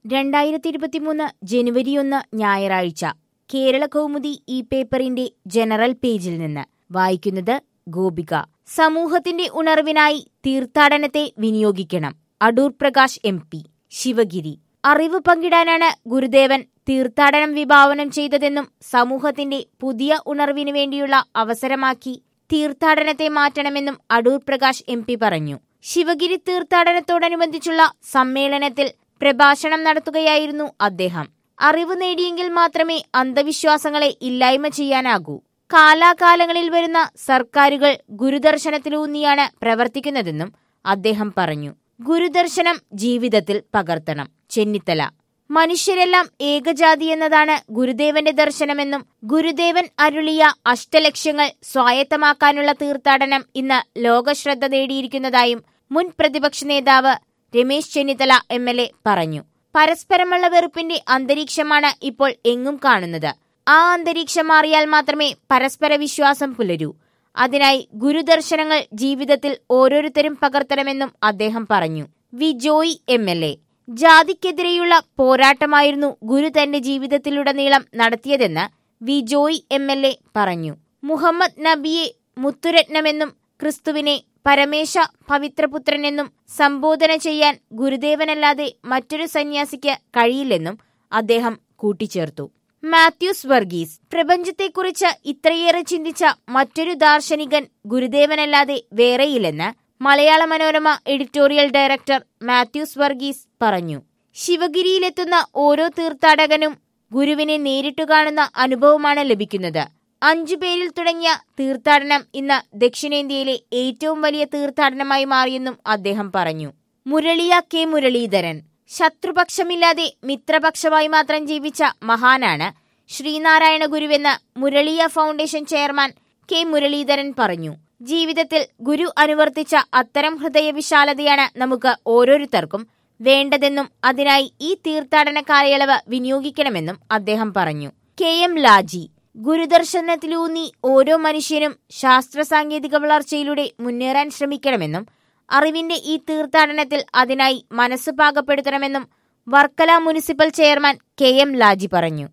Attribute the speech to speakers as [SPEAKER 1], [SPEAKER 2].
[SPEAKER 1] രണ്ടായിരത്തി ഇരുപത്തിമൂന്ന് ജനുവരി ഒന്ന് ഞായറാഴ്ച കേരള കൗമുദി ഈ പേപ്പറിന്റെ ജനറൽ പേജിൽ നിന്ന് വായിക്കുന്നത് ഗോപിക സമൂഹത്തിന്റെ ഉണർവിനായി തീർത്ഥാടനത്തെ വിനിയോഗിക്കണം അടൂർ പ്രകാശ് എം പി ശിവഗിരി അറിവ് പങ്കിടാനാണ് ഗുരുദേവൻ തീർത്ഥാടനം വിഭാവനം ചെയ്തതെന്നും സമൂഹത്തിന്റെ പുതിയ ഉണർവിനു വേണ്ടിയുള്ള അവസരമാക്കി തീർത്ഥാടനത്തെ മാറ്റണമെന്നും അടൂർ പ്രകാശ് എം പി പറഞ്ഞു ശിവഗിരി തീർത്ഥാടനത്തോടനുബന്ധിച്ചുള്ള സമ്മേളനത്തിൽ പ്രഭാഷണം നടത്തുകയായിരുന്നു അദ്ദേഹം അറിവ് നേടിയെങ്കിൽ മാത്രമേ അന്ധവിശ്വാസങ്ങളെ ഇല്ലായ്മ ചെയ്യാനാകൂ കാലാകാലങ്ങളിൽ വരുന്ന സർക്കാരുകൾ ഗുരുദർശനത്തിലൂന്നിയാണ് പ്രവർത്തിക്കുന്നതെന്നും അദ്ദേഹം പറഞ്ഞു ഗുരുദർശനം ജീവിതത്തിൽ പകർത്തണം ചെന്നിത്തല മനുഷ്യരെല്ലാം ഏകജാതി എന്നതാണ് ഗുരുദേവന്റെ ദർശനമെന്നും ഗുരുദേവൻ അരുളിയ അഷ്ടലക്ഷ്യങ്ങൾ സ്വായത്തമാക്കാനുള്ള തീർത്ഥാടനം ഇന്ന് ലോകശ്രദ്ധ നേടിയിരിക്കുന്നതായും മുൻ പ്രതിപക്ഷ നേതാവ് Ramesh Chennithala M L A പറഞ്ഞു പരസ്പരമുള്ള വെറുപ്പിന്റെ അന്തരീക്ഷമാണ് ഇപ്പോൾ എങ്ങും കാണുന്നത് ആ അന്തരീക്ഷം മാറിയാൽ മാത്രമേ പരസ്പര വിശ്വാസം പുലരൂ അതിനായി ഗുരുദർശനങ്ങൾ ജീവിതത്തിൽ ഓരോരുത്തരും പകർത്തണമെന്നും അദ്ദേഹം പറഞ്ഞു V Joy M L A ജാതിക്കെതിരെയുള്ള പോരാട്ടമായിരുന്നു ഗുരു തന്റെ ജീവിതത്തിലുടനീളം നടത്തിയതെന്ന് V Joy M L A പറഞ്ഞു മുഹമ്മദ് നബിയെ മുത്തുരത്നമെന്നും ക്രിസ്തുവിനെ പരമേശ പവിത്രപുത്രനെന്നും സംബോധന ചെയ്യാൻ ഗുരുദേവനല്ലാതെ മറ്റൊരു സന്യാസിക്ക് കഴിയില്ലെന്നും അദ്ദേഹം കൂട്ടിച്ചേർത്തു മാത്യൂസ് വർഗീസ് പ്രപഞ്ചത്തെക്കുറിച്ച് ഇത്രയേറെ ചിന്തിച്ച മറ്റൊരു ദാർശനികൻ ഗുരുദേവനല്ലാതെ വേറെയില്ലെന്ന് Malayala Manorama editorial director Mathews Varghese പറഞ്ഞു ശിവഗിരിയിലെത്തുന്ന ഓരോ തീർത്ഥാടകനും ഗുരുവിനെ നേരിട്ടു കാണുന്ന അനുഭവമാണ് ലഭിക്കുന്നത് അഞ്ചു പേരിൽ തുടങ്ങിയ തീർത്ഥാടനം ഇന്ന് ദക്ഷിണേന്ത്യയിലെ ഏറ്റവും വലിയ തീർത്ഥാടനമായി മാറിയെന്നും അദ്ദേഹം പറഞ്ഞു മുരളിയ കെ മുരളീധരൻ ശത്രുപക്ഷമില്ലാതെ മിത്രപക്ഷമായി മാത്രം ജീവിച്ച മഹാനാണ് ശ്രീനാരായണ ഗുരുവെന്ന് Muraliya foundation chairman K Muraleedharan പറഞ്ഞു ജീവിതത്തിൽ ഗുരു അനുവർത്തിച്ച അത്തരം ഹൃദയവിശാലതയാണ് നമുക്ക് ഓരോരുത്തർക്കും വേണ്ടതെന്നും അതിനായി ഈ തീർത്ഥാടന കാലയളവ് വിനിയോഗിക്കണമെന്നും അദ്ദേഹം പറഞ്ഞു കെ എം ലാജി ഗുരുദർശനത്തിലൂന്നി ഓരോ മനുഷ്യനും ശാസ്ത്ര സാങ്കേതിക വളർച്ചയിലൂടെ മുന്നേറാൻ ശ്രമിക്കണമെന്നും അറിവിന്റെ ഈ തീർത്ഥാടനത്തിൽ അതിനായി മനസ്സ് പാകപ്പെടുത്തണമെന്നും Varkala municipal chairman K M Laji പറഞ്ഞു